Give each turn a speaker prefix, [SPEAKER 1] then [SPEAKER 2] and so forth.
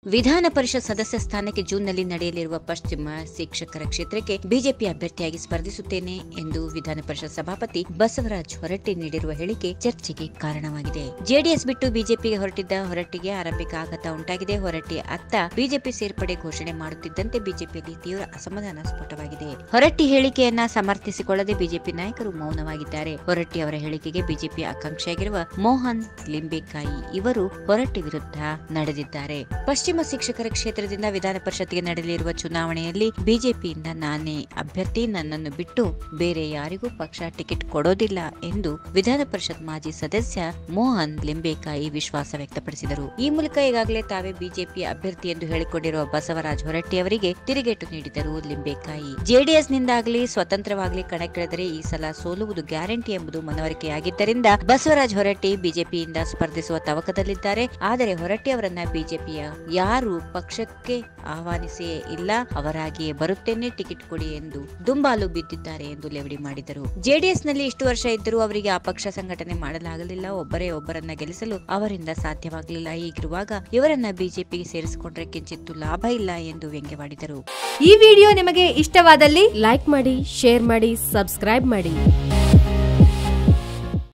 [SPEAKER 1] ವಿಧಾನ ಪರಿಷತ್ ಸದಸ್ಯ ಸ್ಥಾನಕ್ಕೆ ಜೂನ್ನಲ್ಲಿ ನಡೆಯಲಿರುವ ಪಶ್ಚಿಮ ಶಿಕ್ಷಕರ ಕ್ಷೇತ್ರಕ್ಕೆ ಬಿಜೆಪಿ ಅಭ್ಯರ್ಥಿಯಾಗಿ ಸ್ಪರ್ಧಿಸುತ್ತೇನೆ ಎಂದು ವಿಧಾನ ಪರಿಷತ್ ಸಭಾಪತಿ ಬಸವರಾಜ್ ಹೊರಟ್ಟಿ ನೀಡಿರುವ ಹೇಳಿಕೆ ಚರ್ಚೆಗೆ ಕಾರಣವಾಗಿದೆ ಜೆಡಿಎಸ್ ಬಿಟ್ಟು ಬಿಜೆಪಿಗೆ ಹೊರಟಿದ್ದ ಹೊರಟ್ಟಿಗೆ ಆರಂಭಿಕ ಆಘಾತ ಉಂಟಾಗಿದೆ ಹೊರಟ್ಟಿ ಅತ್ತ ಬಿಜೆಪಿ ಸೇರ್ಪಡೆ ಘೋಷಣೆ ಮಾಡುತ್ತಿದ್ದಂತೆ ಬಿಜೆಪಿಯಲ್ಲಿ ತೀವ್ರ ಅಸಮಾಧಾನ ಸ್ಫೋಟವಾಗಿದೆ ಹೊರಟ್ಟಿ ಹೇಳಿಕೆಯನ್ನ ಸಮರ್ಥಿಸಿಕೊಳ್ಳದೆ ಬಿಜೆಪಿ ನಾಯಕರು ಮೌನವಾಗಿದ್ದಾರೆ ಹೊರಟ್ಟಿ ಅವರ ಹೇಳಿಕೆಗೆ ಬಿಜೆಪಿ ಆಕಾಂಕ್ಷಿಯಾಗಿರುವ ಮೋಹನ್ ಲಿಂಬೆಕಾಯಿ ಇವರು ಹೊರಟ್ಟಿ ವಿರುದ್ಧ ನಡೆದಿದ್ದಾರೆ ಪಶ್ಚಿಮ ಶಿಕ್ಷಕರ ಕ್ಷೇತ್ರದಿಂದ ವಿಧಾನ ಪರಿಷತ್ಗೆ ನಡೆಯಲಿರುವ ಚುನಾವಣೆಯಲ್ಲಿ ಬಿಜೆಪಿಯಿಂದ ನಾನೇ ಅಭ್ಯರ್ಥಿ ನನ್ನನ್ನು ಬಿಟ್ಟು ಬೇರೆ ಯಾರಿಗೂ ಪಕ್ಷ ಟಿಕೆಟ್ ಕೊಡೋದಿಲ್ಲ ಎಂದು ವಿಧಾನ ಪರಿಷತ್ ಮಾಜಿ ಸದಸ್ಯ ಮೋಹನ್ ಲಿಂಬೆಕಾಯಿ ವಿಶ್ವಾಸ ವ್ಯಕ್ತಪಡಿಸಿದರು ಈ ಮೂಲಕ ಈಗಾಗಲೇ ತಾವೇ ಬಿಜೆಪಿ ಅಭ್ಯರ್ಥಿ ಎಂದು ಹೇಳಿಕೊಂಡಿರುವ ಬಸವರಾಜ್ ಹೊರಟ್ಟಿ ಅವರಿಗೆ ತಿರುಗೇಟು ನೀಡಿದರು ಲಿಂಬೆಕಾಯಿ ಜೆಡಿಎಸ್ ನಿಂದಾಗಲಿ ಸ್ವತಂತ್ರವಾಗಲಿ ಕಣಕ್ಕಿಳಿದರೆ ಈ ಸಲ ಸೋಲುವುದು ಗ್ಯಾರಂಟಿ ಎಂಬುದು ಮನವರಿಕೆಯಾಗಿದ್ದರಿಂದ ಬಸವರಾಜ್ ಹೊರಟ್ಟಿ ಬಿಜೆಪಿಯಿಂದ ಸ್ಪರ್ಧಿಸುವ ತವಕದಲ್ಲಿದ್ದಾರೆ ಆದರೆ ಹೊರಟ್ಟಿ ಅವರನ್ನ ಬಿಜೆಪಿಯ ಯಾರು ಪಕ್ಷಕ್ಕೆ ಆಹ್ವಾನಿಸಿಯೇ ಇಲ್ಲ ಅವರಾಗಿಯೇ ಬರುತ್ತೇನೆ ಟಿಕೆಟ್ ಕೊಡಿ ಎಂದು ದುಂಬಾಲು ಬಿದ್ದಿದ್ದಾರೆ ಎಂದು ಲೆವಡಿ ಮಾಡಿದರು ಜೆಡಿಎಸ್ ನಲ್ಲಿ ಇಷ್ಟು ವರ್ಷ ಇದ್ದರೂ ಅವರಿಗೆ ಆ ಪಕ್ಷ ಸಂಘಟನೆ ಮಾಡಲಾಗಲಿಲ್ಲ ಒಬ್ಬರೇ ಒಬ್ಬರನ್ನ ಗೆಲ್ಲಿಸಲು ಅವರಿಂದ ಸಾಧ್ಯವಾಗಲಿಲ್ಲ ಹೀಗಿರುವಾಗ ಇವರನ್ನ ಬಿಜೆಪಿಗೆ ಸೇರಿಸಿಕೊಂಡ್ರೆ ಕಿಂಚಿತ್ತು ಲಾಭ ಇಲ್ಲ ಎಂದು ವ್ಯಂಗ್ಯವಾಡಿದರು
[SPEAKER 2] ಈ ವಿಡಿಯೋ ನಿಮಗೆ ಇಷ್ಟವಾದಲ್ಲಿ
[SPEAKER 3] ಲೈಕ್ ಮಾಡಿ ಶೇರ್ ಮಾಡಿ ಸಬ್ಸ್ಕ್ರೈಬ್ ಮಾಡಿ